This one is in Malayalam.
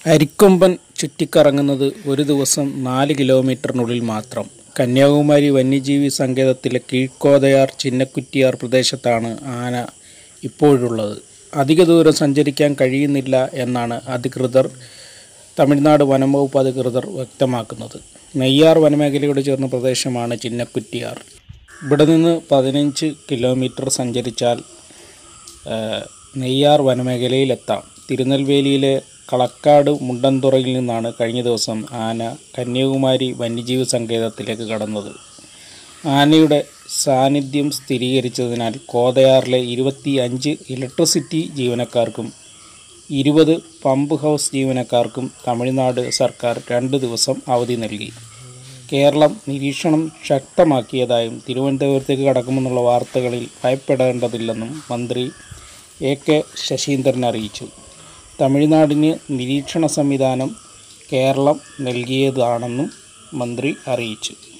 അരിക്കൊമ്പൻ ചുറ്റിക്കറങ്ങുന്നത് ഒരു ദിവസം നാല് കിലോമീറ്ററിനുള്ളിൽ മാത്രം കന്യാകുമാരി വന്യജീവി സങ്കേതത്തിലെ കീഴ്ക്കോതയാർ ചിന്നക്കുറ്റിയാർ പ്രദേശത്താണ് ആന ഇപ്പോഴുള്ളത് അധിക ദൂരം സഞ്ചരിക്കാൻ കഴിയുന്നില്ല എന്നാണ് അധികൃതർ തമിഴ്നാട് വനം വകുപ്പ് അധികൃതർ വ്യക്തമാക്കുന്നത് നെയ്യാർ വനമേഖലയോട് ചേർന്ന പ്രദേശമാണ് ചിന്നക്കുറ്റിയാർ ഇവിടെ നിന്ന് പതിനഞ്ച് കിലോമീറ്റർ സഞ്ചരിച്ചാൽ ആ, നെയ്യാർ വനമേഖലയിലെത്താം തിരുനെൽവേലിയിലെ കളക്കാട് മുണ്ടൻതുറയിൽ നിന്നാണ് കഴിഞ്ഞ ദിവസം ആന കന്യാകുമാരി വന്യജീവി സങ്കേതത്തിലേക്ക് കടന്നത് ആനയുടെ സാന്നിധ്യം സ്ഥിരീകരിച്ചതിനാൽ കോതയാറിലെ ഇരുപത്തി അഞ്ച് ഇലക്ട്രിസിറ്റി ജീവനക്കാർക്കും ഇരുപത് പമ്പ് ഹൗസ് ജീവനക്കാർക്കും തമിഴ്നാട് സർക്കാർ രണ്ട് ദിവസം അവധി നൽകി കേരളം നിരീക്ഷണം ശക്തമാക്കിയതായും തിരുവനന്തപുരത്തേക്ക് കടക്കുമെന്നുള്ള വാർത്തകളിൽ ഭയപ്പെടേണ്ടതില്ലെന്നും മന്ത്രി എ കെ ശശീന്ദ്രൻ അറിയിച്ചു തമിഴ്നാടിന് നിരീക്ഷണ സംവിധാനം കേരളം നൽകിയതാണെന്നും മന്ത്രി അറിയിച്ചു